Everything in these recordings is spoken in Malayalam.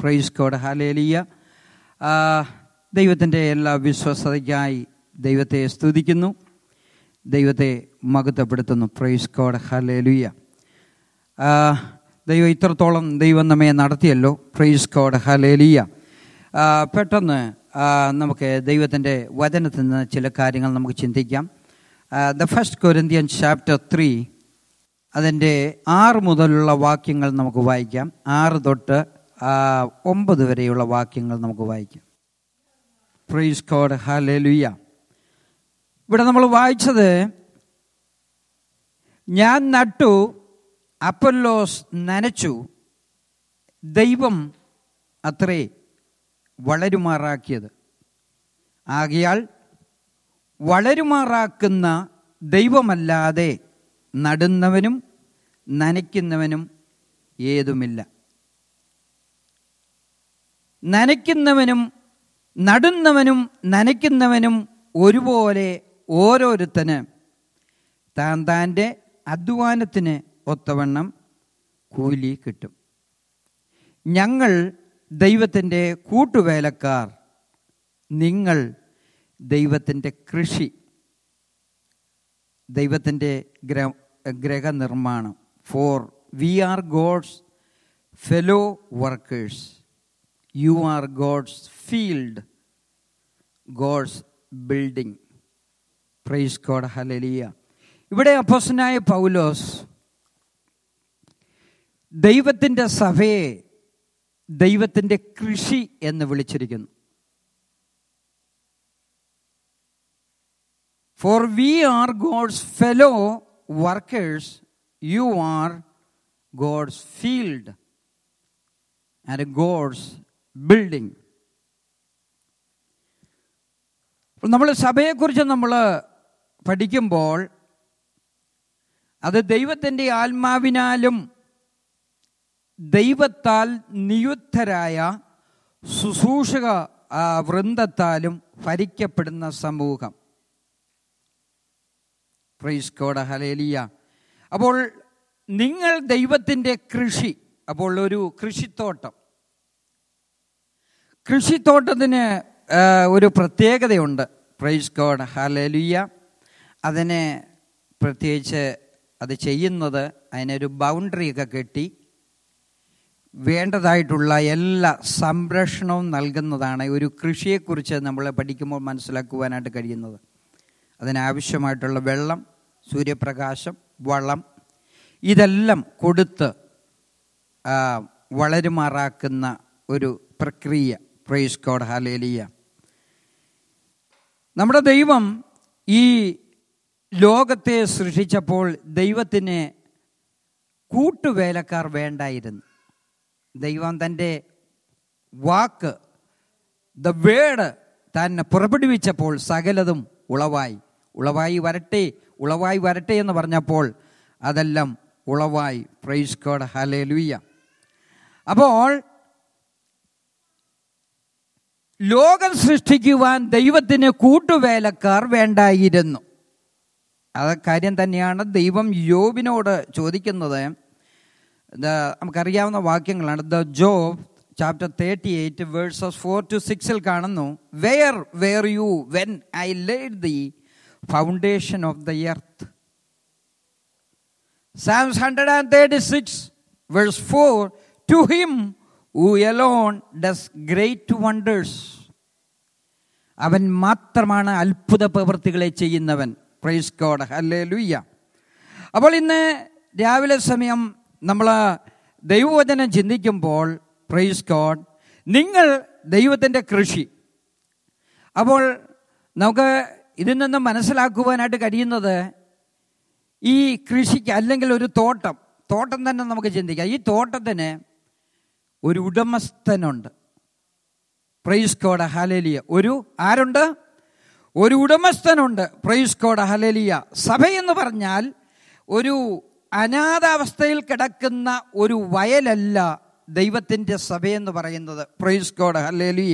പ്രൈസ് കോഡ് ഹാലേലിയ ദൈവത്തിൻ്റെ എല്ലാ വിശ്വസതയ്ക്കായി ദൈവത്തെ സ്തുതിക്കുന്നു ദൈവത്തെ മഹത്വപ്പെടുത്തുന്നു പ്രൈസ് കോഡ് ഹാലേലുയ ദൈവം ഇത്രത്തോളം ദൈവം നമ്മെ നടത്തിയല്ലോ പ്രൈസ് കോഡ് ഹാലേലിയ പെട്ടെന്ന് ആ, നമുക്ക് ദൈവത്തിൻ്റെ വചനത്തിൽ നിന്ന് ചില കാര്യങ്ങൾ നമുക്ക് ചിന്തിക്കാം the first Corinthian chapter three അതിൻ്റെ ആറ് മുതലുള്ള വാക്യങ്ങൾ നമുക്ക് വായിക്കാം ആറ് തൊട്ട് ആ, ഒമ്പത് വരെയുള്ള വാക്യങ്ങൾ നമുക്ക് വായിക്കാം പ്രൈസ് കോഡ് ഹാലേലുയ്യ ഇവിടെ നമ്മൾ വായിച്ചത് ഞാൻ നട്ടു അപ്പല്ലോസ് നനച്ചു ദൈവം അത്രേ വളരുമാറാക്കിയത് ആകയാൽ വളരുമാറാക്കുന്ന ദൈവമല്ലാതെ നടുന്നവനും നനയ്ക്കുന്നവനും ഏതുമില്ല നനയ്ക്കുന്നവനും നടുന്നവനും നനയ്ക്കുന്നവനും ഒരുപോലെ ഓരോരുത്തന് താൻ താൻ്റെ അധ്വാനത്തിന് ഒത്തവണ്ണം കൂലി കിട്ടും ഞങ്ങൾ ദൈവത്തിൻ്റെ കൂട്ടുവേലക്കാർ നിങ്ങൾ ദൈവത്തിൻ്റെ കൃഷി ദൈവത്തിൻ്റെ ഗ്ര ഗ്രഹനിർമ്മാണം for we are God's fellow workers you are God's field God's building praise God hallelujah ഇവിടെ അപ്പോസനായ പൗലോസ് ദൈവത്തിൻ്റെ സഭയെ ദൈവത്തിൻ്റെ കൃഷി എന്ന് വിളിച്ചിരിക്കുന്നു for we are God's fellow workers you are God's field and God's building നമ്മൾ സഭയെക്കുറിച്ച് നമ്മൾ പഠിക്കുമ്പോൾ അത് ദൈവത്തിൻ്റെ ആത്മാവിനാലും ദൈവത്താൽ നിയുക്തരായ ശുശ്രൂഷക ആ, വൃന്ദത്താലും ഭരിക്കപ്പെടുന്ന സമൂഹം പ്രൈസ് കോഡ ഹലേലിയ അപ്പോൾ നിങ്ങൾ ദൈവത്തിൻ്റെ കൃഷി അപ്പോൾ ഒരു കൃഷിത്തോട്ടം കൃഷിത്തോട്ടത്തിന് ആ, ഒരു പ്രത്യേകതയുണ്ട് പ്രൈസ് കോഡ് ഹലേലിയ അതിന് പ്രത്യേകിച്ച് അത് ചെയ്യുന്നത് അതിനൊരു ബൗണ്ടറിയൊക്കെ കെട്ടി വേണ്ടതായിട്ടുള്ള എല്ലാ സംരക്ഷണവും നൽകുന്നതാണ് ഒരു കൃഷിയെക്കുറിച്ച് നമ്മൾ പഠിക്കുമ്പോൾ മനസ്സിലാക്കുവാനായിട്ട് കഴിയുന്നത് അതിനാവശ്യമായിട്ടുള്ള വെള്ളം സൂര്യപ്രകാശം വളം ഇതെല്ലാം കൊടുത്ത് ആ, വളരുമാറാക്കുന്ന ഒരു പ്രക്രിയ പ്രൈസ് കോഡ് ഹാലേലിയ നമ്മുടെ ദൈവം ഈ ലോകത്തെ സൃഷ്ടിച്ചപ്പോൾ ദൈവത്തിന് കൂട്ടുവേലക്കാർ വേണ്ടായിരുന്നു ദൈവം തൻ്റെ വാക്ക് ദ വേഡ് തന്നെ പുറപ്പെടുവിച്ചപ്പോൾ സകലതും ഉളവായി ഉളവായി വരട്ടെ ഉളവായി വരട്ടെ എന്ന് പറഞ്ഞപ്പോൾ അതെല്ലാം ഉളവായി പ്രൈസ് കോഡ് ഹലേ അപ്പോൾ ലോകം സൃഷ്ടിക്കുവാൻ ദൈവത്തിന് കൂട്ടുവേലക്കാർ വേണ്ടായിരുന്നു അത് കാര്യം തന്നെയാണ് ദൈവം യോബിനോട് ചോദിക്കുന്നത് ഇത് നമുക്കറിയാവുന്ന വാക്യങ്ങളാണ് the Job chapter thirty eight verses four to സിക്സിൽ കാണുന്നു where where you when I laid the foundation of the earth Psalms hundred and thirty six verse four to him who alone does great wonders അവൻ മാത്രമാണ് അത്ഭുത പ്രവൃത്തികളെ ചെയ്യുന്നവൻ പ്രൈസ് ഗോഡ് ഹല്ലേ ലുയ്യ അപ്പോൾ ഇന്ന് രാവിലെ സമയം നമ്മൾ ദൈവവചനം ചിന്തിക്കുമ്പോൾ പ്രൈസ് ഗോഡ് നിങ്ങൾ ദൈവത്തിൻ്റെ കൃഷി അപ്പോൾ നമുക്ക് ഇതിൽ നിന്ന് മനസ്സിലാക്കുവാനായിട്ട് കഴിയുന്നത് ഈ കൃഷിക്ക് അല്ലെങ്കിൽ ഒരു തോട്ടം തോട്ടം തന്നെ നമുക്ക് ചിന്തിക്കാം ഈ തോട്ടത്തിന് ഒരു ഉടമസ്ഥനുണ്ട് പ്രൈസ് കോഡ ഹലേലിയ ഒരു ആരുണ്ട് ഒരു ഉടമസ്ഥനുണ്ട് പ്രൈസ് കോഡ ഹലേലിയ സഭ എന്ന് പറഞ്ഞാൽ ഒരു അനാഥാവസ്ഥയിൽ കിടക്കുന്ന ഒരു വയലല്ല ദൈവത്തിൻ്റെ സഭയെന്ന് പറയുന്നത് പ്രൈസ് കോഡ ഹലേലിയ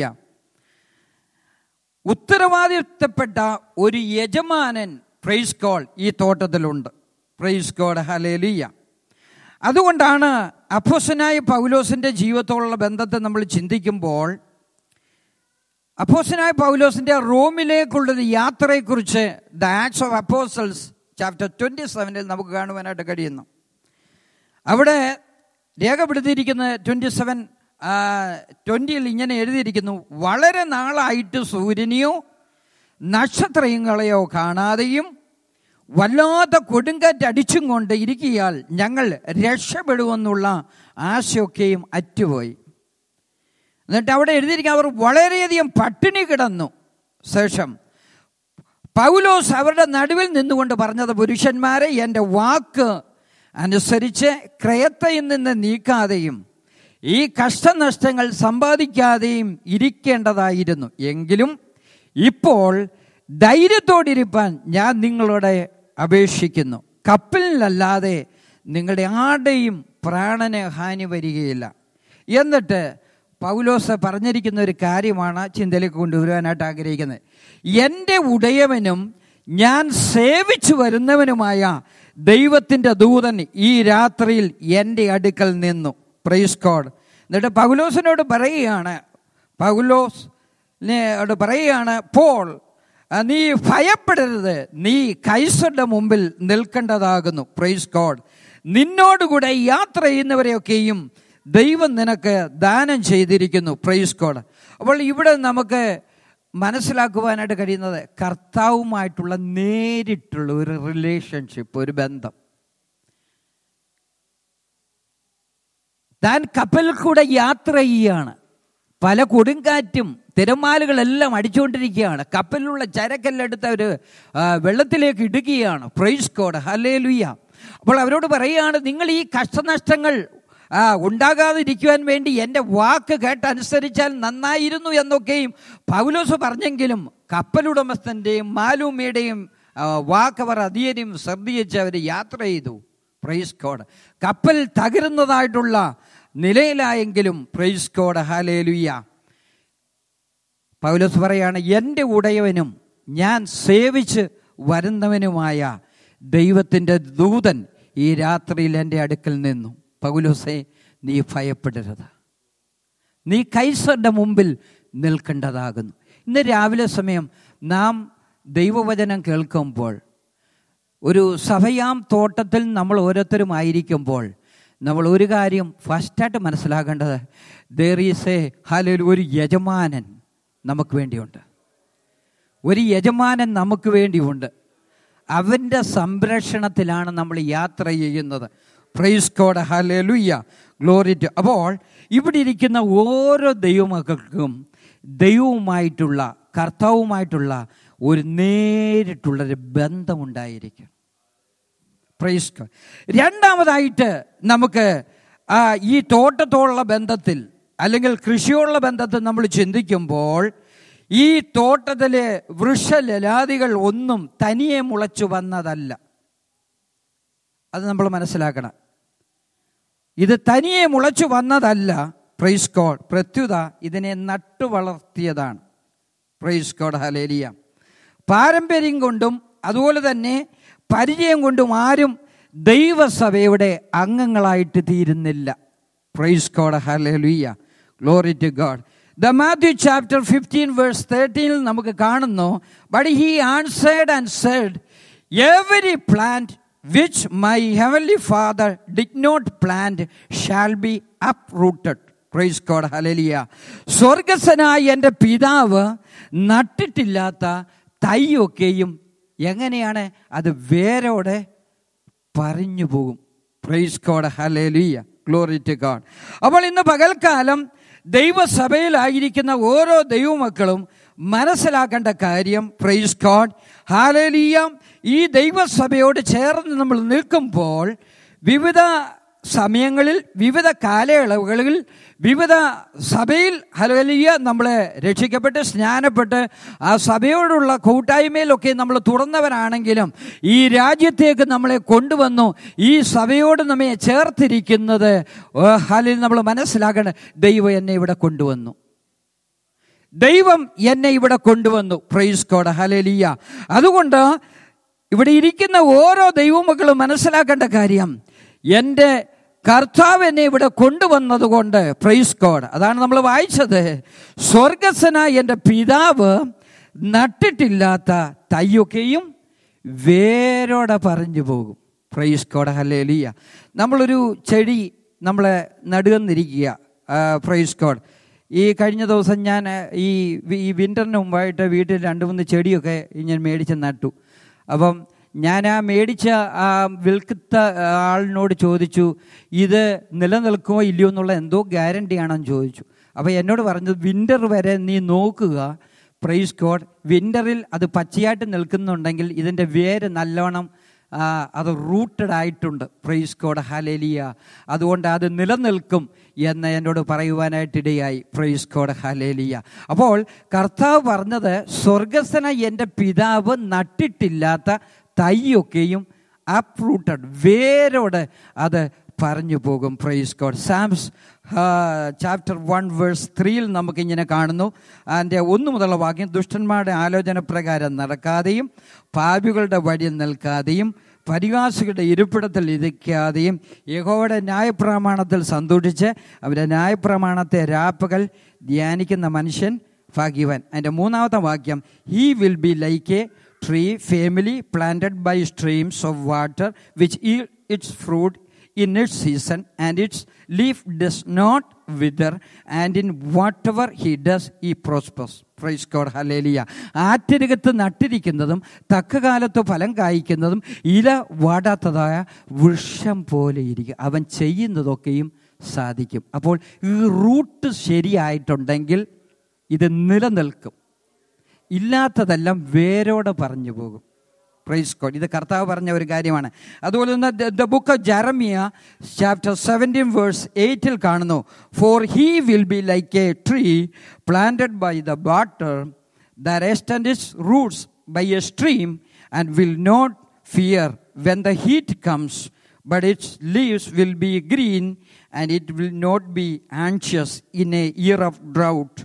ഉത്തരവാദിത്തപ്പെട്ട ഒരു യജമാനൻ പ്രൈസ് കോൾ ഈ തോട്ടത്തിലുണ്ട് പ്രൈസ് കോഡ് ഹലേലിയ അതുകൊണ്ടാണ് അപ്പോസനായ പൗലോസിന്റെ ജീവിതത്തോടുള്ള ബന്ധത്തെ നമ്മൾ ചിന്തിക്കുമ്പോൾ അപ്പോസനായ പൗലോസിന്റെ റോമിലേക്കുള്ളൊരു യാത്രയെക്കുറിച്ച് the Acts of Apostles chapter twenty സെവനിൽ നമുക്ക് കാണുവാനായിട്ട് കഴിയുന്നു അവിടെ രേഖപ്പെടുത്തിയിരിക്കുന്ന ട്വന്റി സെവൻ ട്വന്റിയിൽ ഇങ്ങനെ എഴുതിയിരിക്കുന്നു വളരെ നാളായിട്ട് സൂര്യനെയോ നക്ഷത്രങ്ങളെയോ കാണാതെയും വല്ലാത്ത കൊടുങ്കാറ്റ് അടിച്ചും കൊണ്ട് ഇരിക്കിയാൽ ഞങ്ങൾ രക്ഷപ്പെടുമെന്നുള്ള ആശയൊക്കെയും അറ്റുപോയി എന്നിട്ട് അവിടെ എഴുതിയിരിക്കുക അവർ വളരെയധികം പട്ടിണി കിടന്നു ശേഷം പൗലോസ് അവരുടെ നടുവിൽ നിന്നുകൊണ്ട് പറഞ്ഞത് പുരുഷന്മാരെ എൻ്റെ വാക്ക് അനുസരിച്ച് ക്രയത്തയിൽ നിന്ന് നീക്കാതെയും ഈ കഷ്ടനഷ്ടങ്ങൾ സമ്പാദിക്കാതെയും ഇരിക്കേണ്ടതായിരുന്നു എങ്കിലും ഇപ്പോൾ ധൈര്യത്തോടിരിപ്പാൻ ഞാൻ നിങ്ങളോട് അപേക്ഷിക്കുന്നു കപ്പലിലല്ലാതെ നിങ്ങളുടെ ആരുടെയും പ്രാണന് ഹാനി വരികയില്ല എന്നിട്ട് പൗലോസ് പറഞ്ഞിരിക്കുന്ന ഒരു കാര്യമാണ് ചിന്തയിലേക്ക് കൊണ്ടുവരുവാനായിട്ട് ആഗ്രഹിക്കുന്നത് എൻ്റെ ഉടയവനും ഞാൻ സേവിച്ചു വരുന്നവനുമായ ദൈവത്തിൻ്റെ ദൂതൻ ഈ രാത്രിയിൽ എൻ്റെ അടുക്കൽ നിന്നു പ്രൈസ് കോഡ് എന്നിട്ട് പൗലോസിനോട് പറയുകയാണ് പൗലോസിനോട് പറയുകയാണ് പോൾ നീ ഭയപ്പെടരുത് നീ കൈസറുടെ മുമ്പിൽ നിൽക്കേണ്ടതാകുന്നു പ്രൈസ് കോഡ് നിന്നോടുകൂടെ യാത്ര ചെയ്യുന്നവരെയൊക്കെയും ദൈവം നിനക്ക് ദാനം ചെയ്തിരിക്കുന്നു പ്രൈസ് കോഡ് അപ്പോൾ ഇവിടെ നമുക്ക് മനസ്സിലാക്കുവാനായിട്ട് കഴിയുന്നത് കർത്താവുമായിട്ടുള്ള നേരിട്ടുള്ള ഒരു റിലേഷൻഷിപ്പ് ഒരു ബന്ധം താൻ കപ്പലിൽ കൂടെ യാത്ര ചെയ്യുകയാണ് പല കൊടുങ്കാറ്റും തിരമാലുകളെല്ലാം അടിച്ചുകൊണ്ടിരിക്കുകയാണ് കപ്പലിലുള്ള ചരക്കെല്ലാം എടുത്ത് അവർ വെള്ളത്തിലേക്ക് ഇടുകയാണ് പ്രൈസ് കോഡ് ഹലേ ലുയ്യ അപ്പോൾ അവരോട് പറയുകയാണ് നിങ്ങൾ ഈ കഷ്ടനഷ്ടങ്ങൾ ആ ഉണ്ടാകാതിരിക്കുവാൻ വേണ്ടി എൻ്റെ വാക്ക് കേട്ടനുസരിച്ചാൽ നന്നായിരുന്നു എന്നൊക്കെയും പൗലോസ് പറഞ്ഞെങ്കിലും കപ്പലുടമസ്ഥൻ്റെയും മാലൂമിയുടെയും വാക്ക് അവർ അധികം ശ്രദ്ധിച്ച് അവർ യാത്ര ചെയ്തു പ്രൈസ് കോഡ് കപ്പൽ തകരുന്നതായിട്ടുള്ള നിലയിലായെങ്കിലും പ്രൈസ് കോഡ് ഹാലേലുയ്യ പൗലോസ് പറയാണ് എൻ്റെ ഉടയവനും ഞാൻ സേവിച്ച് വരുന്നവനുമായ ദൈവത്തിൻ്റെ ദൂതൻ ഈ രാത്രിയിൽ എൻ്റെ അടുക്കൽ നിന്നു പൗലോസെ നീ ഭയപ്പെടരുത് നീ കൈസറിൻ്റെ മുമ്പിൽ നിൽക്കേണ്ടതാകുന്നു ഇന്ന് രാവിലെ സമയം നാം ദൈവവചനം കേൾക്കുമ്പോൾ ഒരു സഭയാം തോട്ടത്തിൽ നമ്മൾ ഓരോരുത്തരും ആയിരിക്കുമ്പോൾ നമ്മൾ ഒരു കാര്യം ഫസ്റ്റായിട്ട് മനസ്സിലാക്കേണ്ടത് ദർ ഈസ് എ ഹാലയിൽ ഒരു യജമാനൻ നമുക്ക് വേണ്ടിയുണ്ട് ഒരു യജമാനൻ നമുക്ക് വേണ്ടിയുണ്ട് അവൻ്റെ സംരക്ഷണത്തിലാണ് നമ്മൾ യാത്ര ചെയ്യുന്നത് praise God hallelujah glory to അപ്പോൾ ഇവിടെ ഇരിക്കുന്ന ഓരോ ദൈവമക്കൾക്കും ദൈവവുമായിട്ടുള്ള കർത്താവുമായിട്ടുള്ള ഒരു നേരിട്ടുള്ളൊരു ബന്ധമുണ്ടായിരിക്കും പ്രൈസ് കോഡ് രണ്ടാമതായിട്ട് നമുക്ക് ആ ഈ തോട്ടത്തോടുള്ള ബന്ധത്തിൽ അല്ലെങ്കിൽ കൃഷിയോടുള്ള ബന്ധത്തിൽ നമ്മൾ ചിന്തിക്കുമ്പോൾ ഈ തോട്ടത്തിലെ വൃക്ഷലലാദികൾ ഒന്നും തനിയെ മുളച്ചു വന്നതല്ല അത് നമ്മൾ മനസ്സിലാക്കണം ഇത് തനിയെ മുളച്ചു വന്നതല്ല പ്രൈസ് കോഡ് പ്രത്യുത ഇതിനെ നട്ടു വളർത്തിയതാണ് പ്രൈസ് കോഡ് ഹലേലിയ പാരമ്പര്യം കൊണ്ടും അതുപോലെ തന്നെ പരിചയം കൊണ്ടും ആരും ദൈവസഭയുടെ അംഗങ്ങളായിട്ട് തീരുന്നില്ല praise God hallelujah glory to God the Matthew chapter fifteen verse തേർട്ടീനിൽ നമുക്ക് കാണുന്നു but he answered and said every plant which my heavenly father did not plant shall be uprooted praise God hallelujah സ്വർഗസ്വനായ എൻ്റെ പിതാവ് നട്ടിട്ടില്ലാത്ത തൈയൊക്കെയും എങ്ങനെയാണ് അത് വേരോടെ പറഞ്ഞു പോകും praise God hallelujah glory to God അപ്പോൾ ഇന്ന് പകൽക്കാലം ദൈവസഭയിലായിരിക്കുന്ന ഓരോ ദൈവമക്കളും മനസ്സിലാക്കേണ്ട കാര്യം പ്രൈസ് ഗോഡ് ഹാലേലിയ ഈ ദൈവസഭയോട് ചേർന്ന് നമ്മൾ നിൽക്കുമ്പോൾ വിവിധ സമയങ്ങളിൽ വിവിധ കാലയളവുകളിൽ വിവിധ സഭയിൽ ഹലലിയ നമ്മളെ രക്ഷിക്കപ്പെട്ട് സ്നാനപ്പെട്ട് ആ സഭയോടുള്ള കൂട്ടായ്മയിലൊക്കെ നമ്മൾ തുറന്നവരാണെങ്കിലും ഈ രാജ്യത്തേക്ക് നമ്മളെ കൊണ്ടുവന്നു ഈ സഭയോട് നമ്മെ ചേർത്തിരിക്കുന്നത് ഹലിൽ നമ്മൾ മനസ്സിലാക്കണം ദൈവം എന്നെ ഇവിടെ കൊണ്ടുവന്നു ദൈവം എന്നെ ഇവിടെ കൊണ്ടുവന്നു പ്രൈസ് കോഡ് ഹലലിയ അതുകൊണ്ട് ഇവിടെ ഇരിക്കുന്ന ഓരോ ദൈവമക്കളും മനസ്സിലാക്കേണ്ട കാര്യം എൻ്റെ കർത്താവ് എന്നെ ഇവിടെ കൊണ്ടുവന്നത് കൊണ്ട് പ്രൈസ് കോഡ് അതാണ് നമ്മൾ വായിച്ചത് സ്വർഗസ്വനായ എൻ്റെ പിതാവ് നട്ടിട്ടില്ലാത്ത തയ്യൊക്കെയും വേരോടെ പറഞ്ഞു പോകും പ്രൈസ് കോഡ് ഹല്ലേലിയ നമ്മളൊരു ചെടി നമ്മളെ നടുകന്നിരിക്കുക പ്രൈസ് കോഡ് ഈ കഴിഞ്ഞ ദിവസം ഞാൻ ഈ വി- ഈ വിൻ്ററിന് മുമ്പായിട്ട് വീട്ടിൽ രണ്ട് മൂന്ന് ചെടിയൊക്കെ ഞാൻ മേടിച്ച് നട്ടു അപ്പം ഞാൻ ആ മേടിച്ച ആ വിൽക്കത്ത ആളിനോട് ചോദിച്ചു ഇത് നിലനിൽക്കുമോ ഇല്ലയോ എന്നുള്ള എന്തോ ഗ്യാരണ്ടി ആണെന്ന് ചോദിച്ചു അപ്പോൾ എന്നോട് പറഞ്ഞത് വിൻ്റർ വരെ നീ നോക്കുക പ്രൈസ് കോഡ് വിൻ്ററിൽ അത് പച്ചയായിട്ട് നിൽക്കുന്നുണ്ടെങ്കിൽ ഇതിൻ്റെ വേര് നല്ലോണം ആ, അത് റൂട്ടഡ് ആയിട്ടുണ്ട് പ്രൈസ് കോഡ് ഹലേലിയ അതുകൊണ്ട് അത് നിലനിൽക്കും എന്ന് എന്നോട് പറയുവാനായിട്ടിടയായി പ്രൈസ് കോഡ് ഹലേലിയ അപ്പോൾ കർത്താവ് പറഞ്ഞത് സ്വർഗസ്ഥന എൻ്റെ പിതാവ് നട്ടിട്ടില്ലാത്ത തൈയൊക്കെയും അപ്രൂട്ടഡ് വേരോട് അത് പറഞ്ഞു പോകും praise God Psalms chapter one verse ത്രീയിൽ നമുക്കിങ്ങനെ കാണുന്നു അതിൻ്റെ ഒന്ന് മുതലുള്ള വാക്യം ദുഷ്ടന്മാരുടെ ആലോചന പ്രകാരം നടക്കാതെയും പാപികളുടെ വഴിയിൽ നിൽക്കാതെയും പരിഹാസികളുടെ ഇരിപ്പിടത്തിൽ ഇരിക്കാതെയും യഹോവയുടെ ന്യായപ്രമാണത്തിൽ സന്തോഷിച്ച് അവരുടെ ന്യായപ്രമാണത്തെ രാപ്പകൽ ധ്യാനിക്കുന്ന മനുഷ്യൻ ഭാഗ്യവാൻ അതിൻ്റെ മൂന്നാമത്തെ വാക്യം he will be like a tree firmly planted by streams of water which ഈ its fruit in its season, and its leaf does not wither, and in whatever he does, he prospers. Praise God, hallelujah. ആറ്റരികത്ത് നട്ടിരിക്കുന്നതും തക്ക കാലത്ത് ഫലം കായ്ക്കുന്നതും ഇല വാടാത്തതായ വൃക്ഷം പോലെ ഇരിക്കും അവൻ ചെയ്യുന്നതൊക്കെയും സാധിക്കും അപ്പോൾ ഈ റൂട്ട് ശരിയായിട്ടുണ്ടെങ്കിൽ ഇത് നിലനിൽക്കും ഇല്ലാത്തതെല്ലാം വേരോടെ പറഞ്ഞു പോകും പ്രൈസ് കോഡ് ഇത് കർത്താവ് പറഞ്ഞ ഒരു കാര്യമാണ് അതുപോലെ തന്നെ the book of Jeremiah chapter seventeen verse എയ്റ്റിൽ കാണുന്നു for he will be like a tree planted by the water the rest and its roots by a stream and will not fear when the heat comes but its leaves will be green and it will not be anxious in a year of drought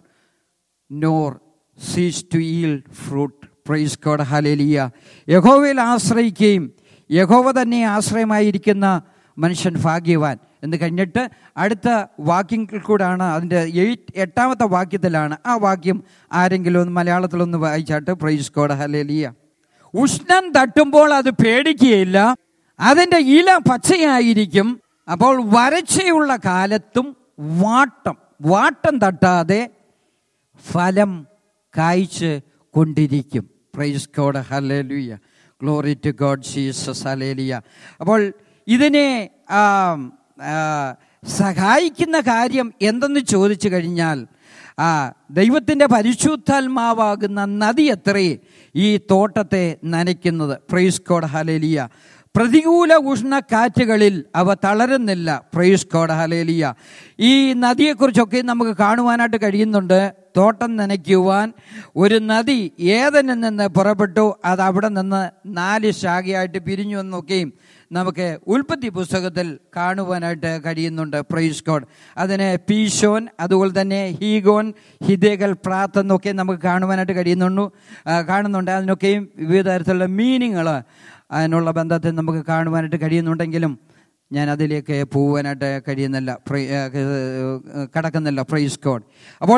nor cease to yield fruit praise God hallelujah യഹോവയിൽ ആശ്രയിക്കുകയും യഹോവ തന്നെ ആശ്രയമായിരിക്കുന്ന മനുഷ്യൻ ഭാഗ്യവാൻ എന്ന് കഴിഞ്ഞിട്ട് അടുത്ത വാക്യങ്ങൾ കൂടാണ് അതിൻ്റെ എയ്റ്റ് എട്ടാമത്തെ വാക്യത്തിലാണ് ആ വാക്യം ആരെങ്കിലും ഒന്ന് മലയാളത്തിലൊന്ന് വായിച്ചാട്ട് പ്രൈസ് കോഡ് ഹലേലിയ ഉഷ്ണം തട്ടുമ്പോൾ അത് പേടിക്കുകയില്ല അതിൻ്റെ ഇല പച്ചയായിരിക്കും അപ്പോൾ വരച്ചയുള്ള കാലത്തും വാട്ടം വാട്ടം തട്ടാതെ ഫലം കായ്ച്ച് കൊണ്ടിരിക്കും praise God hallelujah glory to God Jesus hallelujah അപ്പോൾ ഇതിനെ ആ, ആ, സഹായിക്കുന്ന കാര്യം എന്തെന്ന് ചോദിച്ചു കഴിഞ്ഞാൽ ആ ദൈവത്തിൻ്റെ പരിശുദ്ധാത്മാവാകുന്ന നദി എത്രേ ഈ തോട്ടത്തെ നനയ്ക്കുന്നത് പ്രൈസ് കോഡ് ഹലേലിയ പ്രതികൂല ഉഷ്ണക്കാറ്റുകളിൽ അവ തളരുന്നില്ല പ്രൈസ് കോഡ് ഹലേലിയ ഈ നദിയെക്കുറിച്ചൊക്കെ നമുക്ക് കാണുവാനായിട്ട് കഴിയുന്നുണ്ട് തോട്ടം നനയ്ക്കുവാൻ ഒരു നദി ഏതനിൽ നിന്ന് പുറപ്പെട്ടു അത് അവിടെ നിന്ന് നാല് ശാഖയായിട്ട് പിരിഞ്ഞു എന്നൊക്കെയും നമുക്ക് ഉൽപ്പത്തി പുസ്തകത്തിൽ കാണുവാനായിട്ട് കഴിയുന്നുണ്ട് പ്രൈസ് കോഡ് അതിന് പീഷോൻ അതുപോലെ തന്നെ ഹീഗോൻ ഹിദേകൽ പ്രാത്ത് എന്നൊക്കെ നമുക്ക് കാണുവാനായിട്ട് കഴിയുന്നുണ്ട് ആ, കാണുന്നുണ്ട് അതിനൊക്കെയും വിവിധ തരത്തിലുള്ള മീനിങ്ങൾ അതിനുള്ള ബന്ധത്തിൽ നമുക്ക് കാണുവാനായിട്ട് കഴിയുന്നുണ്ടെങ്കിലും ഞാൻ അതിലേക്ക് പോകാനായിട്ട് കഴിയുന്നില്ല പ്രൈ- ഏ, ഏ, കടക്കുന്നില്ല പ്രൈസ് കോഡ് അപ്പോൾ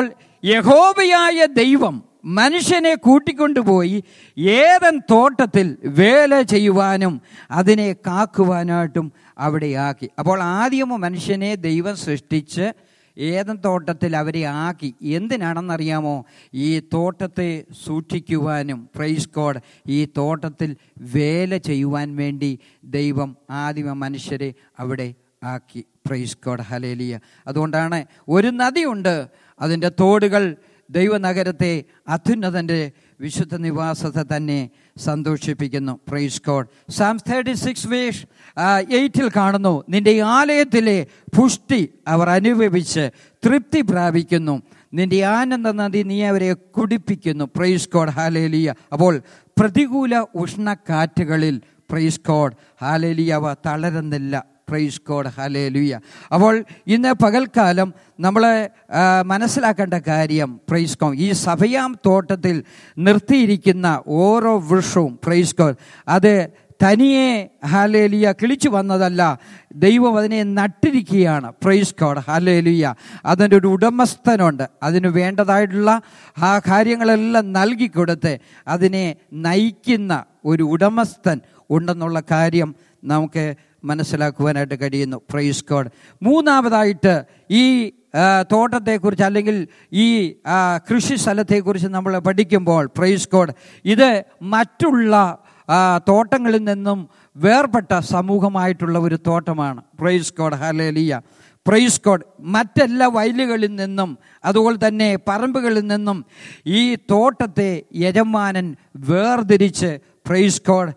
യഹോബയായ ദൈവം മനുഷ്യനെ കൂട്ടിക്കൊണ്ടുപോയി ഏതൻ തോട്ടത്തിൽ വേല ചെയ്യുവാനും അതിനെ കാക്കുവാനായിട്ടും അവിടെ ആക്കി അപ്പോൾ ആദ്യം മനുഷ്യനെ ദൈവം സൃഷ്ടിച്ച് ഏതൻ തോട്ടത്തിൽ അവരെ ആക്കി എന്തിനാണെന്നറിയാമോ ഈ തോട്ടത്തെ സൂക്ഷിക്കുവാനും പ്രൈസ് കോഡ് ഈ തോട്ടത്തിൽ വേല ചെയ്യുവാൻ വേണ്ടി ദൈവം ആദ്യമ മനുഷ്യരെ അവിടെ ആക്കി പ്രൈസ് കോഡ് ഹലേലിയ അതുകൊണ്ടാണ് ഒരു നദിയുണ്ട് അതിൻ്റെ തോടുകൾ ദൈവനഗരത്തെ അത്യുന്നതൻ്റെ വിശുദ്ധ നിവാസത്തെ തന്നെ സന്തോഷിപ്പിക്കുന്നു praise God Psalm thirty six verse എയ്റ്റിൽ കാണുന്നു നിന്റെ ആലയത്തിലെ പുഷ്ടി അവർ അനുഭവിച്ച് തൃപ്തി പ്രാപിക്കുന്നു നിന്റെ ആനന്ദ നദി നീ അവരെ കുടിപ്പിക്കുന്നു പ്രൈസ് കോഡ് ഹാലേലിയ അപ്പോൾ പ്രതികൂല ഉഷ്ണക്കാറ്റുകളിൽ പ്രൈസ് കോഡ് ഹാലേലിയ അവ തളരുന്നില്ല പ്രൈസ് കോഡ് ഹലേലുയ അപ്പോൾ ഇന്ന് പകൽക്കാലം നമ്മൾ മനസ്സിലാക്കേണ്ട കാര്യം പ്രൈസ് കോം ഈ സഭയാം തോട്ടത്തിൽ നിർത്തിയിരിക്കുന്ന ഓരോ വൃക്ഷവും പ്രൈസ് കോഡ് അത് തനിയെ ഹാലേലിയ കിളിച്ചു വന്നതല്ല ദൈവം അതിനെ നട്ടിരിക്കുകയാണ് പ്രൈസ് കോഡ് ഹാലേലിയ അതിൻ്റെ ഒരു ഉടമസ്ഥനുണ്ട് അതിന് വേണ്ടതായിട്ടുള്ള ആ കാര്യങ്ങളെല്ലാം നൽകിക്കൊടുത്ത് അതിനെ നയിക്കുന്ന ഒരു ഉടമസ്ഥൻ ഉണ്ടെന്നുള്ള കാര്യം നമുക്ക് മനസ്സിലാക്കുവാനായിട്ട് കഴിയുന്നു പ്രൈസ് കോഡ് മൂന്നാമതായിട്ട് ഈ ആ, തോട്ടത്തെക്കുറിച്ച് അല്ലെങ്കിൽ ഈ ആ, കൃഷി സ്ഥലത്തെക്കുറിച്ച് നമ്മൾ പഠിക്കുമ്പോൾ പ്രൈസ് കോഡ് ഇത് മറ്റുള്ള ആ, തോട്ടങ്ങളിൽ നിന്നും വേർപെട്ട സമൂഹമായിട്ടുള്ള ഒരു തോട്ടമാണ് praise God hallelujah praise God മറ്റെല്ലാ വയലുകളിൽ നിന്നും അതുപോലെ തന്നെ പറമ്പുകളിൽ നിന്നും ഈ തോട്ടത്തെ യജമാനൻ വേർതിരിച്ച് പ്രൈസ് കോഡ്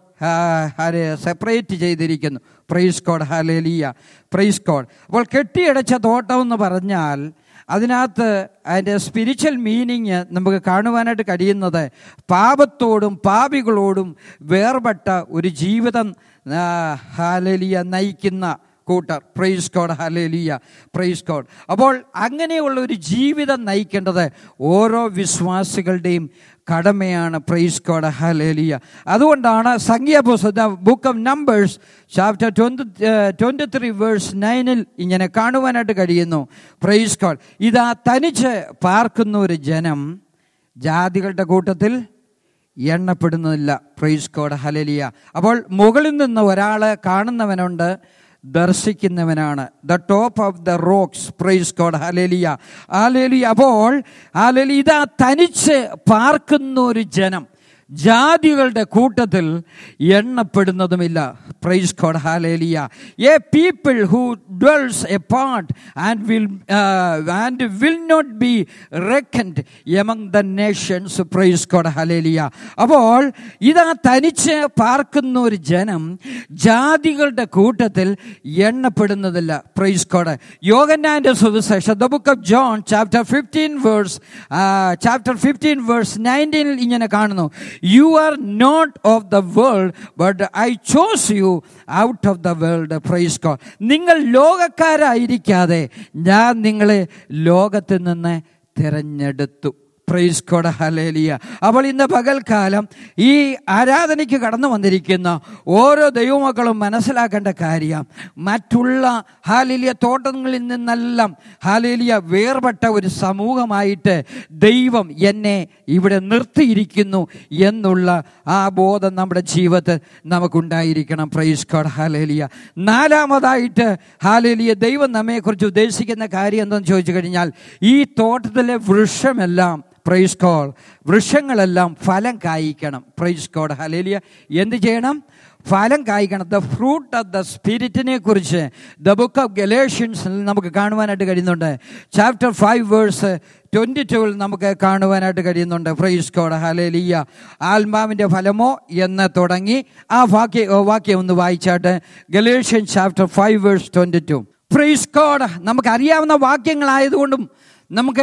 സെപ്പറേറ്റ് ചെയ്തിരിക്കുന്നു praise God hallelujah praise God അപ്പോൾ കെട്ടിയടച്ച തോട്ടം എന്ന് പറഞ്ഞാൽ അതിനകത്ത് അതിൻ്റെ സ്പിരിച്വൽ മീനിങ് നമുക്ക് കാണുവാനായിട്ട് കഴിയുന്നത് പാപത്തോടും പാപികളോടും വേർപെട്ട ഒരു ജീവിതം ആ, ഹാലേലിയ നയിക്കുന്ന കൂട്ടർ praise God hallelujah praise God അപ്പോൾ അങ്ങനെയുള്ള ഒരു ജീവിതം നയിക്കേണ്ടത് ഓരോ വിശ്വാസികളുടെയും കടമയാണ് പ്രൈസ് കോഡ് ഹലേലിയ അതുകൊണ്ടാണ് സംഖ്യാപുസ്തക book of Numbers chapter twenty twenty three verse നയനിൽ ഇങ്ങനെ കാണുവാനായിട്ട് കഴിയുന്നു പ്രൈസ് കോഡ് ഇതാ തനിച്ച് പാർക്കുന്ന ഒരു ജനം ജാതികളുടെ കൂട്ടത്തിൽ എണ്ണപ്പെടുന്നില്ല പ്രൈസ് കോഡ് ഹലലിയ അപ്പോൾ മുകളിൽ നിന്ന് ഒരാൾ കാണുന്നവനുണ്ട് ദർശിക്കുന്നവനാണ് the top of the rocks praise God hallelujah hallelujah അപ്പോൾ ഹാലേലി ഇതാ തനിച്ച് പാർക്കുന്ന ഒരു ജനം ജാതികളുടെ കൂട്ടത്തിൽ എണ്ണപ്പെടുന്നതുമില്ല praise God hallelujah a people who dwells apart and will and will not be reckoned among the nations praise God hallelujah അപ്പോൾ ഇതാ തനിച്ച് പാർക്കുന്ന ഒരു ജനം ജാതികളുടെ കൂട്ടത്തിൽ എണ്ണപ്പെടുന്നതില്ല പ്രൈസ് കോഡ് യോഗന്നാന്റെ സുവിശേഷം the book of John chapter fifteen verse chapter fifteen verse നയൻറ്റീനിൽ ഇങ്ങനെ കാണുന്നു you are not of the world but I chose you out of the world praise God നിങ്ങൾ ലോകക്കാരായിരിക്കാതെ ഞാൻ നിങ്ങളെ ലോകത്തിൽ നിന്ന് തിരഞ്ഞെടുത്തു പ്രൈസ് കോഡ് ഹലേലിയ അപ്പോൾ ഇന്ന് പകൽക്കാലം ഈ ആരാധനയ്ക്ക് കടന്നു വന്നിരിക്കുന്ന ഓരോ ദൈവമക്കളും മനസ്സിലാക്കേണ്ട കാര്യം മറ്റുള്ള ഹാലേലിയ തോട്ടങ്ങളിൽ നിന്നെല്ലാം ഹാലേലിയ വേർപെട്ട ഒരു സമൂഹമായിട്ട് ദൈവം എന്നെ ഇവിടെ നിർത്തിയിരിക്കുന്നു എന്നുള്ള ആ ബോധം നമ്മുടെ ജീവിതത്തിൽ നമുക്കുണ്ടായിരിക്കണം പ്രൈസ് കോഡ് ഹാലേലിയ നാലാമതായിട്ട് ഹാലേലിയ ദൈവം നമ്മെക്കുറിച്ച് ഉദ്ദേശിക്കുന്ന കാര്യം എന്തെന്ന് ചോദിച്ചു കഴിഞ്ഞാൽ ഈ തോട്ടത്തിലെ വൃക്ഷമെല്ലാം പ്രൈസ് കോഡ് വൃക്ഷങ്ങളെല്ലാം ഫലം കായ്ക്കണം പ്രൈസ് കോഡ് ഹലേലിയ എന്ത് ചെയ്യണം ഫലം കായ്ക്കണം ദ ഫ്രൂട്ട് ഓഫ് ദ സ്പിരിറ്റിനെ കുറിച്ച് ദ ബുക്ക് ഓഫ് ഗലേഷ്യൻസിൽ നമുക്ക് കാണുവാനായിട്ട് കഴിയുന്നുണ്ട് ചാപ്റ്റർ ഫൈവ് വേഴ്സ് ട്വൻറ്റി ടുവിൽ നമുക്ക് കാണുവാനായിട്ട് കഴിയുന്നുണ്ട് ഫ്രൈസ് കോഡ് ഹലേലിയ ആത്മാവിൻ്റെ ഫലമോ എന്ന് തുടങ്ങി ആ വാക്യ വാക്യം ഒന്ന് വായിച്ചാട്ട് Galatian chapter five verse twenty two praise God നമുക്ക് അറിയാവുന്ന വാക്യങ്ങളായതുകൊണ്ടും നമുക്ക്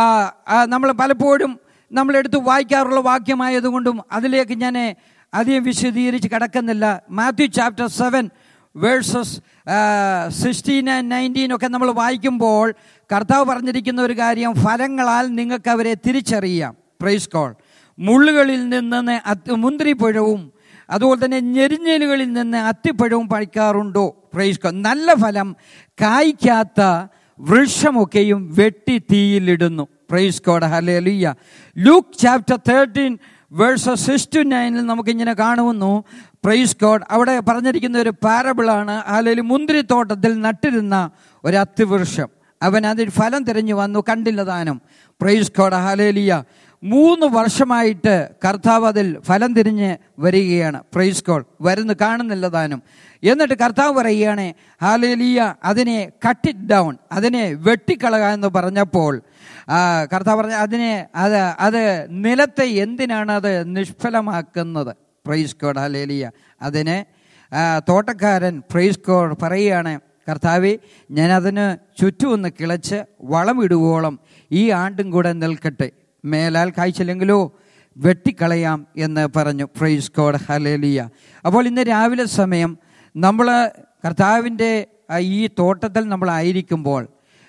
നമ്മൾ പലപ്പോഴും നമ്മൾ എടുത്ത് വായിക്കാറുള്ള വാക്യമായതുകൊണ്ടും അതിലേക്ക് ഞാൻ അധികം വിശദീകരിച്ച് കിടക്കുന്നില്ല Matthew chapter seven verses sixteen and nineteen ഒക്കെ നമ്മൾ വായിക്കുമ്പോൾ കർത്താവ് പറഞ്ഞിരിക്കുന്ന ഒരു കാര്യം ഫലങ്ങളാൽ നിങ്ങൾക്ക് അവരെ തിരിച്ചറിയാം പ്രൈസ് കോൾ മുള്ളുകളിൽ നിന്ന് അത്ത് മുന്തിരിപ്പഴവും അതുപോലെ തന്നെ ഞെരിഞ്ഞലുകളിൽ നിന്ന് അത്തിപ്പഴവും പഴിക്കാറുണ്ടോ പ്രൈസ് കോൾ നല്ല ഫലം കായ്ക്കാത്ത വൃക്ഷമൊക്കെയും വെട്ടി തീയിലിടുന്നു praise God hallelujah Luke chapter thirteen verses six to നയനിൽ നമുക്കിങ്ങനെ കാണുന്നു പ്രൈസ് കോഡ് അവിടെ പറഞ്ഞിരിക്കുന്ന ഒരു പാരബിളാണ് അല്ലെങ്കിൽ മുന്തിരിത്തോട്ടത്തിൽ നട്ടിരുന്ന ഒരു അത്തിവൃക്ഷം അവൻ അതിൽ ഫലം തിരഞ്ഞു വന്നു കണ്ടില്ല താനും പ്രൈസ് കോഡ് ഹലേലിയ മൂന്ന് വർഷമായിട്ട് കർത്താവ് അതിൽ ഫലം തിരിഞ്ഞ് വരികയാണ് പ്രൈസ് കോൾ വരുന്നു കാണുന്നില്ല താനും എന്നിട്ട് കർത്താവ് പറയുകയാണ് ഹാലേലിയ അതിനെ കട്ട് ഇറ്റ് ഡൗൺ അതിനെ വെട്ടിക്കളക എന്ന് പറഞ്ഞപ്പോൾ കർത്താവ് പറഞ്ഞ അതിനെ അത് അത് നിലത്തെ എന്തിനാണ് അത് നിഷ്ഫലമാക്കുന്നത് പ്രൈസ് കോഡ് ഹാലേലിയ അതിന് തോട്ടക്കാരൻ പ്രൈസ് കോഡ് പറയുകയാണ് കർത്താവെ ഞാൻ അതിന് ചുറ്റുമൊന്ന് കിളച്ച് വളമിടുവോളം ഈ ആണ്ടും കൂടെ നിൽക്കട്ടെ മേലാൽ കായ്ച്ചില്ലെങ്കിലോ വെട്ടിക്കളയാം എന്ന് പറഞ്ഞു പ്രൈസ് കോഡ് ഹലേലിയ അപ്പോൾ ഇന്ന് രാവിലെ സമയം നമ്മൾ കർത്താവിൻ്റെ ഈ തോട്ടത്തിൽ നമ്മളായിരിക്കുമ്പോൾ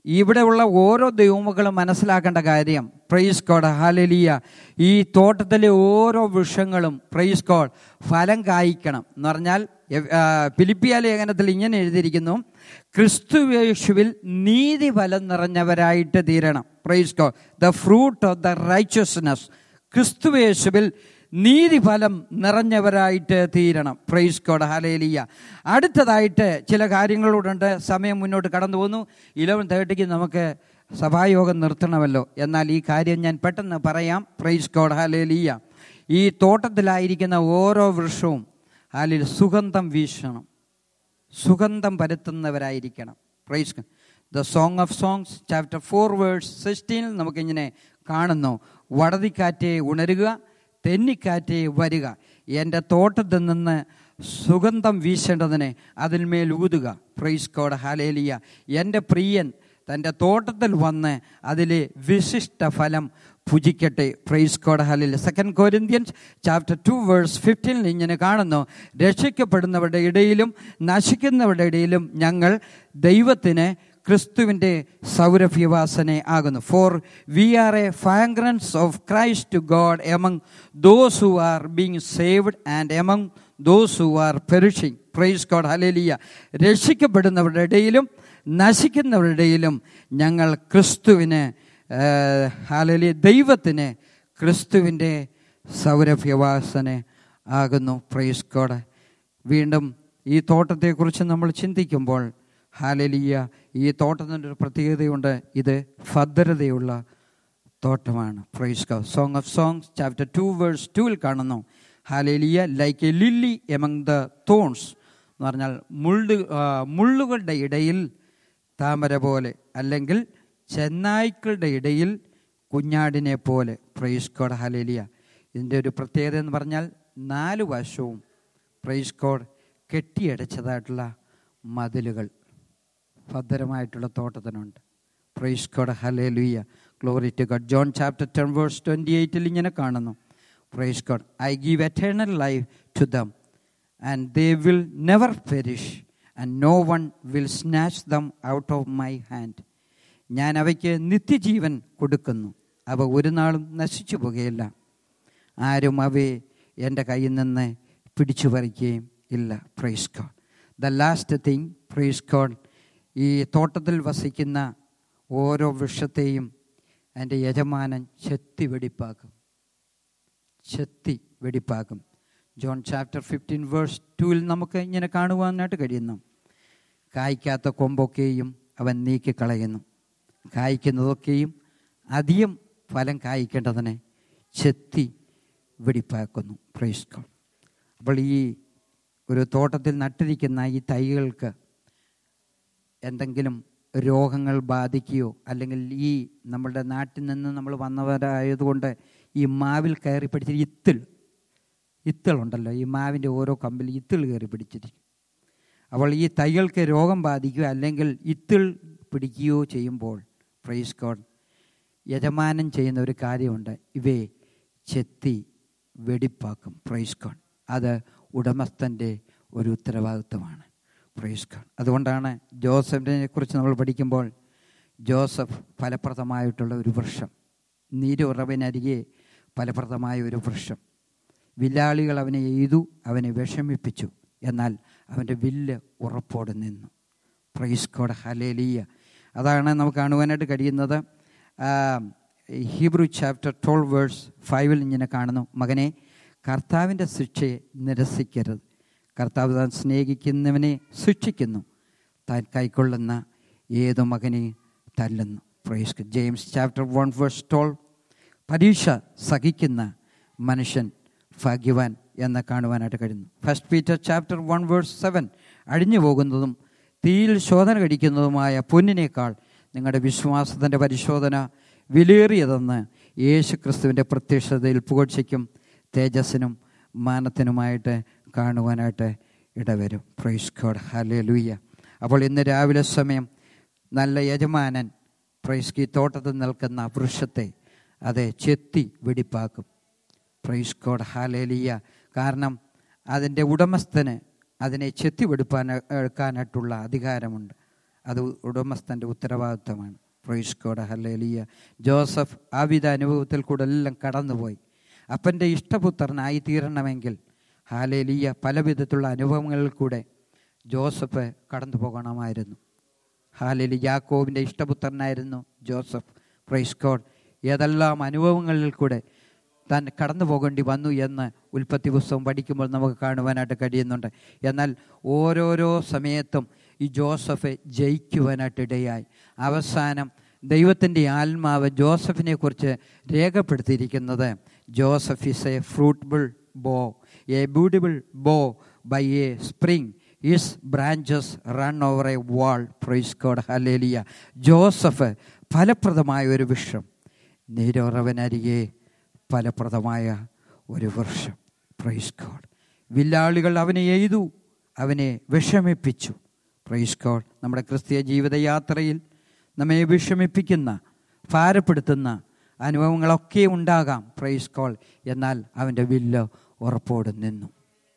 ഇവിടെയുള്ള ഓരോ ദൈവമക്കളും മനസ്സിലാക്കേണ്ട കാര്യം പ്രൈസ് കോഡ് ഹാലലിയ ഈ തോട്ടത്തിലെ ഓരോ വൃക്ഷങ്ങളും പ്രൈസ് കോഡ് ഫലം കായ്ക്കണം എന്ന് പറഞ്ഞാൽ എവ്- ആ, ഫിലിപ്പിയ ലേഖനത്തിൽ ഇങ്ങനെ എഴുതിയിരിക്കുന്നു ക്രിസ്തുവേശുവിൽ നീതി ഫലം നിറഞ്ഞവരായിട്ട് തീരണം praise God the fruit of the righteousness ക്രിസ്തുവേശുവിൽ നീതിഫലം നിറഞ്ഞവരായിട്ട് തീരണം പ്രൈസ് കോഡ് ഹലേലിയ അടുത്തതായിട്ട് ചില കാര്യങ്ങളോടുണ്ട് സമയം മുന്നോട്ട് കടന്നു പോകുന്നു ഇലവൻ തേർട്ടിക്ക് നമുക്ക് സഭായോഗം നിർത്തണമല്ലോ എന്നാൽ ഈ കാര്യം ഞാൻ പെട്ടെന്ന് പറയാം പ്രൈസ് കോഡ് ഹലേലിയ ഈ തോട്ടത്തിലായിരിക്കുന്ന ഓരോ വൃക്ഷവും അതിൽ സുഗന്ധം വീശണം സുഗന്ധം പരത്തുന്നവരായിരിക്കണം praise the Song of Songs chapter four verse സിക്സ്റ്റീനിൽ നമുക്കിങ്ങനെ കാണുന്നു വടതിക്കാറ്റെ ഉണരുക തെന്നിക്കാറ്റെ വരിക എൻ്റെ തോട്ടത്തിൽ നിന്ന് സുഗന്ധം വീശേണ്ടതിന് അതിന്മേൽ ഊതുക പ്രൈസ് കോഡ് ഹാലേലിയ എൻ്റെ പ്രിയൻ തൻ്റെ തോട്ടത്തിൽ വന്ന് അതിലെ വിശിഷ്ട ഫലം ഭുജിക്കട്ടെ പ്രൈസ് കോഡ് ഹലിൽ second Corinthians chapter two verse ഫിഫ്റ്റീനിൽ ഇങ്ങനെ കാണുന്നു രക്ഷിക്കപ്പെടുന്നവരുടെ ഇടയിലും നശിക്കുന്നവരുടെ ഇടയിലും ഞങ്ങൾ ദൈവത്തിന് ക്രിസ്തുവിൻ്റെ സൗരഭ്യവാസനെ ആകുന്നു for we are a fragrance of Christ to God among those who are being saved and among those who are perishing praise God hallelujah രക്ഷിക്കപ്പെടുന്നവരുടെ ഇടയിലും നശിക്കുന്നവരുടെ ഇടയിലും ഞങ്ങൾ ക്രിസ്തുവിന് ഹാലലിയ ദൈവത്തിന് ക്രിസ്തുവിൻ്റെ സൗരഭ്യവാസന ആകുന്നു പ്രൈസ് ഗോഡ് വീണ്ടും ഈ തോട്ടത്തെക്കുറിച്ച് നമ്മൾ ചിന്തിക്കുമ്പോൾ ഹാലലിയ ഈ തോട്ടത്തിൻ്റെ ഒരു പ്രത്യേകതയുണ്ട് ഇത് ഭദ്രതയുള്ള തോട്ടമാണ് praise God Song of Songs chapter two verse ടുവിൽ കാണുന്നു hallelujah like a lily among the thorns എന്ന് പറഞ്ഞാൽ മുള്ളു ആ, മുള്ളുകളുടെ ഇടയിൽ താമര പോലെ അല്ലെങ്കിൽ ചെന്നായ്ക്കളുടെ ഇടയിൽ കുഞ്ഞാടിനെ പോലെ പ്രൈസ് കോഡ് ഹലേലിയ ഇതിൻ്റെ ഒരു പ്രത്യേകത എന്ന് പറഞ്ഞാൽ നാല് വശവും പ്രൈസ് കോഡ് കെട്ടിയടച്ചതായിട്ടുള്ള മതിലുകൾ ഭദ്രമായിട്ടുള്ള തോട്ടത്തിനുണ്ട് praise God hallelujah glory to God John chapter ten verse twenty എയ്റ്റിൽ ഇങ്ങനെ കാണുന്നു praise God I give eternal life to them and they will never perish and no one will snatch them out of my hand ഞാൻ അവയ്ക്ക് നിത്യജീവൻ കൊടുക്കുന്നു അവ ഒരു നാളും നശിച്ചു പോകുകയില്ല ആരും അവയെ എൻ്റെ കയ്യിൽ നിന്ന് പിടിച്ചു പറിക്കുകയും ഇല്ല praise God the last thing praise God ഈ തോട്ടത്തിൽ വസിക്കുന്ന ഓരോ വൃക്ഷത്തെയും എൻ്റെ യജമാനൻ ചെത്തി വെടിപ്പാക്കും ചെത്തി വെടിപ്പാക്കും ജോൺ ചാപ്റ്റർ ഫിഫ്റ്റീൻ വേഴ്സ് ടൂവിൽ നമുക്ക് ഇങ്ങനെ കാണുവാനായിട്ട് കഴിയുന്നു കായ്ക്കാത്ത കൊമ്പൊക്കെയും അവൻ നീക്കിക്കളയുന്നു കായ്ക്കുന്നതൊക്കെയും അധികം ഫലം കായ്ക്കേണ്ടതിനെ ചെത്തി വെടിപ്പാക്കുന്നു പ്രൈസ് അപ്പോൾ ഈ ഒരു തോട്ടത്തിൽ നട്ടിരിക്കുന്ന ഈ തൈകൾക്ക് എന്തെങ്കിലും രോഗങ്ങൾ ബാധിക്കുകയോ അല്ലെങ്കിൽ ഈ നമ്മളുടെ നാട്ടിൽ നിന്ന് നമ്മൾ വന്നവരായതുകൊണ്ട് ഈ മാവിൽ കയറി പിടിച്ച ഇത്തിൾ ഇത്തിളുണ്ടല്ലോ ഈ മാവിൻ്റെ ഓരോ കമ്പിൽ ഇത്തിൾ കയറി പിടിച്ചിരിക്കും അപ്പോൾ ഈ തൈകൾക്ക് രോഗം ബാധിക്കുകയോ അല്ലെങ്കിൽ ഇത്തിൾ പിടിക്കുകയോ ചെയ്യുമ്പോൾ പ്രൈസ് കോഡ് യജമാനൻ ചെയ്യുന്ന ഒരു കാര്യമുണ്ട് ഇവയെ ചെത്തി വെടിപ്പാക്കും പ്രൈസ് കോഡ് അത് ഉടമസ്ഥൻ്റെ ഒരു ഉത്തരവാദിത്വമാണ് പ്രൈസ് ഗോഡ് അതുകൊണ്ടാണ് ജോസഫിനെ കുറിച്ച് നമ്മൾ പഠിക്കുമ്പോൾ ജോസഫ് ഫലപ്രദമായിട്ടുള്ള ഒരു വൃക്ഷം നീരുറവിനരികെ ഫലപ്രദമായ ഒരു വൃക്ഷം വില്ലാളികൾ അവനെ എയ്തു അവനെ വിഷമിപ്പിച്ചു എന്നാൽ അവൻ്റെ വില്ല് ഉറപ്പോടെ നിന്നു പ്രൈസ് കോഡ് ഹലേലിയ അതാണ് നമുക്ക് കാണുവാനായിട്ട് കഴിയുന്നത് ഹീബ്രു ചാപ്റ്റർ ട്വൽവ് വേഴ്സ് ഫൈവിൽ ഇങ്ങനെ കാണുന്നു മകനെ കർത്താവിൻ്റെ ശിക്ഷയെ നിരസിക്കരുത് കർത്താവ് താൻ സ്നേഹിക്കുന്നവനെ ശിക്ഷിക്കുന്നു താൻ കൈക്കൊള്ളുന്ന ഏതു മകനെ തല്ലുന്നു praise James chapter one verse twelve പരീക്ഷ സഹിക്കുന്ന മനുഷ്യൻ ഭാഗ്യവാൻ എന്ന് കാണുവാനായിട്ട് കഴിയുന്നു first Peter chapter one verse seven അഴിഞ്ഞു പോകുന്നതും തീയിൽ ശോധന കഴിക്കുന്നതുമായ പൊന്നിനേക്കാൾ നിങ്ങളുടെ വിശ്വാസത്തിൻ്റെ പരിശോധന വിലയേറിയതെന്ന് യേശു ക്രിസ്തുവിൻ്റെ പ്രത്യക്ഷതയിൽ പുകഴ്ചയ്ക്കും തേജസ്സിനും മാനത്തിനുമായിട്ട് കാണുവാനായിട്ട് ഇടവരും പ്രൈസ് ഗോഡ് ഹലേ ലൂയ്യ അപ്പോൾ ഇന്ന് രാവിലെ സമയം നല്ല യജമാനൻ പ്രൈസ് ഈ തോട്ടത്തിൽ നിൽക്കുന്ന വൃക്ഷത്തെ അതെ ചെത്തി വെടിപ്പാക്കും പ്രൈസ് ഗോഡ് ഹാലേലിയ കാരണം അതിൻ്റെ ഉടമസ്ഥന് അതിനെ ചെത്തി വെടുപ്പാൻ എടുക്കാനായിട്ടുള്ള അധികാരമുണ്ട് അത് ഉടമസ്ഥൻ്റെ ഉത്തരവാദിത്തമാണ് പ്രൊയിഷ്കോട ഹല്ലേലിയ ജോസഫ് ആ വിധ അനുഭവത്തിൽ കൂടെ എല്ലാം കടന്നുപോയി അപ്പൻ്റെ ഇഷ്ടപുത്രനായി തീരണമെങ്കിൽ ഹാലേലിയ പല വിധത്തിലുള്ള അനുഭവങ്ങളിൽ കൂടെ ജോസഫ് കടന്നു പോകണമായിരുന്നു ഹാലേലി യാക്കോവിൻ്റെ ഇഷ്ടപുത്രനായിരുന്നു ജോസഫ് പ്രൈസ്കോഡ് ഏതെല്ലാം അനുഭവങ്ങളിൽ കൂടെ താൻ കടന്നു പോകേണ്ടി വന്നു എന്ന് ഉൽപ്പത്തി പുസ്തകം പഠിക്കുമ്പോൾ നമുക്ക് കാണുവാനായിട്ട് കഴിയുന്നുണ്ട് എന്നാൽ ഓരോരോ സമയത്തും ഈ ജോസഫ് ജയിക്കുവാനായിട്ട് ഇടയായി അവസാനം ദൈവത്തിൻ്റെ ആത്മാവ് ജോസഫിനെ കുറിച്ച് രേഖപ്പെടുത്തിയിരിക്കുന്നത് Joseph is a fruitful bough a beautiful bough by a spring his branches run over a wall praise God hallelujah Joseph ഫലപ്രദമായ ഒരു വൃക്ഷം നീരോറവനരികെ ഫലപ്രദമായ ഒരു വൃക്ഷം പ്രൈസ് കോഡ് വില്ലാളികൾ അവനെ എയ്തു അവനെ വിഷമിപ്പിച്ചു പ്രൈസ് കോഡ് നമ്മുടെ ക്രിസ്തീയ ജീവിതയാത്രയിൽ നമ്മെ വിഷമിപ്പിക്കുന്ന ഭാരപ്പെടുത്തുന്ന അനുഭവങ്ങളൊക്കെ ഉണ്ടാകാം പ്രൈസ് കോൾ എന്നാൽ അവൻ്റെ വില്ല് ഉറപ്പോടെ നിന്നു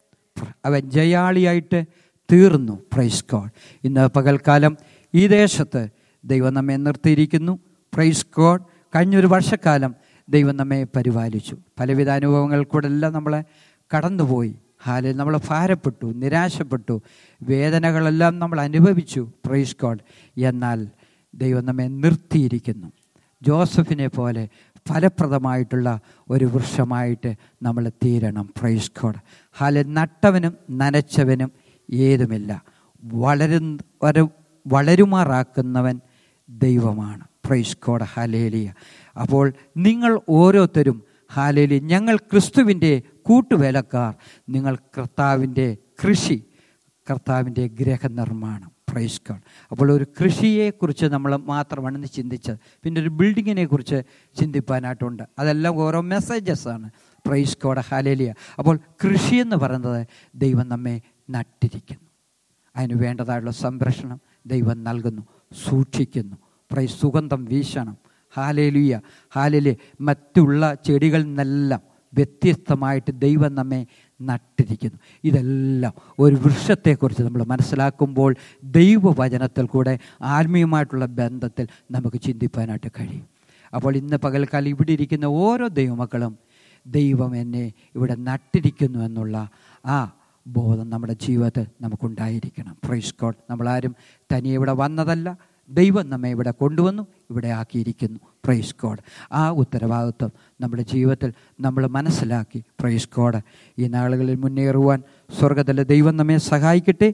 അവൻ ജയാളിയായിട്ട് തീർന്നു പ്രൈസ് കോൾ ഇന്ന് പകൽക്കാലം ഈ ദേശത്ത് ദൈവം നമ്മെ നിർത്തിയിരിക്കുന്നു പ്രൈസ് കോഡ് കഴിഞ്ഞൊരു വർഷക്കാലം ദൈവം നമ്മെ പരിപാലിച്ചു പലവിധ അനുഭവങ്ങൾ കൂടെ എല്ലാം നമ്മളെ കടന്നുപോയി ഹാലിൽ നമ്മൾ ഭാരപ്പെട്ടു നിരാശപ്പെട്ടു വേദനകളെല്ലാം നമ്മൾ അനുഭവിച്ചു പ്രൈസ് കോഡ് എന്നാൽ ദൈവം നമ്മെ നിർത്തിയിരിക്കുന്നു ജോസഫിനെ പോലെ ഫലപ്രദമായിട്ടുള്ള ഒരു വൃക്ഷമായിട്ട് നമ്മൾ തീരണം പ്രൈസ് കോഡ് ഹാല് നട്ടവനും നനച്ചവനും ഏതുമില്ല വളരും വര വളരുമാറാക്കുന്നവൻ ദൈവമാണ് പ്രൈസ് കോഡ് ഹാലേലിയ അപ്പോൾ നിങ്ങൾ ഓരോരുത്തരും ഹാലേലി ഞങ്ങൾ ക്രിസ്തുവിൻ്റെ കൂട്ടുവേലക്കാർ നിങ്ങൾ കർത്താവിൻ്റെ കൃഷി കർത്താവിൻ്റെ ഗ്രഹനിർമ്മാണം പ്രൈസ് ഗോഡ് അപ്പോൾ ഒരു കൃഷിയെക്കുറിച്ച് നമ്മൾ മാത്രമാണ് ഇന്ന് ചിന്തിച്ചത് പിന്നെ ഒരു ബിൽഡിങ്ങിനെ കുറിച്ച് ചിന്തിപ്പാനായിട്ടുണ്ട് അതെല്ലാം ഓരോ മെസ്സേജസ് ആണ് പ്രൈസ് കോഡ് ഹാലേലിയ അപ്പോൾ കൃഷി എന്ന് പറയുന്നത് ദൈവം നമ്മെ നട്ടിരിക്കുന്നു അതിന് വേണ്ടതായുള്ള സംരക്ഷണം ദൈവം നൽകുന്നു സൂക്ഷിക്കുന്നു പ്രൈസ് സുഗന്ധം വീശണം ഹാലേലുയ ഹാലേലി മറ്റുള്ള ചെടികളിൽ നിന്നെല്ലാം വ്യത്യസ്തമായിട്ട് ദൈവം നമ്മെ നട്ടിരിക്കുന്നു ഇതെല്ലാം ഒരു വൃക്ഷത്തെക്കുറിച്ച് നമ്മൾ മനസ്സിലാക്കുമ്പോൾ ദൈവവചനത്തിൽ കൂടെ ആത്മീയമായിട്ടുള്ള ബന്ധത്തിൽ നമുക്ക് ചിന്തിപ്പാനായിട്ട് കഴിയും അപ്പോൾ ഇന്ന് പകൽക്കാലം ഇവിടെ ഇരിക്കുന്ന ഓരോ ദൈവമക്കളും ദൈവം എന്നെ ഇവിടെ നട്ടിരിക്കുന്നു എന്നുള്ള ആ ബോധം നമ്മുടെ ജീവിതത്തിൽ നമുക്കുണ്ടായിരിക്കണം പ്രൈസ് കോഡ് നമ്മളാരും തനിയെ ഇവിടെ വന്നതല്ല ദൈവം നമ്മെ ഇവിടെ കൊണ്ടുവന്നു ഇവിടെ ആക്കിയിരിക്കുന്നു പ്രൈസ് കോഡ് ആ ഉത്തരവാദിത്വം നമ്മുടെ ജീവിതത്തിൽ നമ്മൾ മനസ്സിലാക്കി പ്രൈസ് കോഡ് ഈ നാളുകളിൽ മുന്നേറുവാൻ സ്വർഗത്തിലെ ദൈവം നമ്മെ സഹായിക്കട്ടെ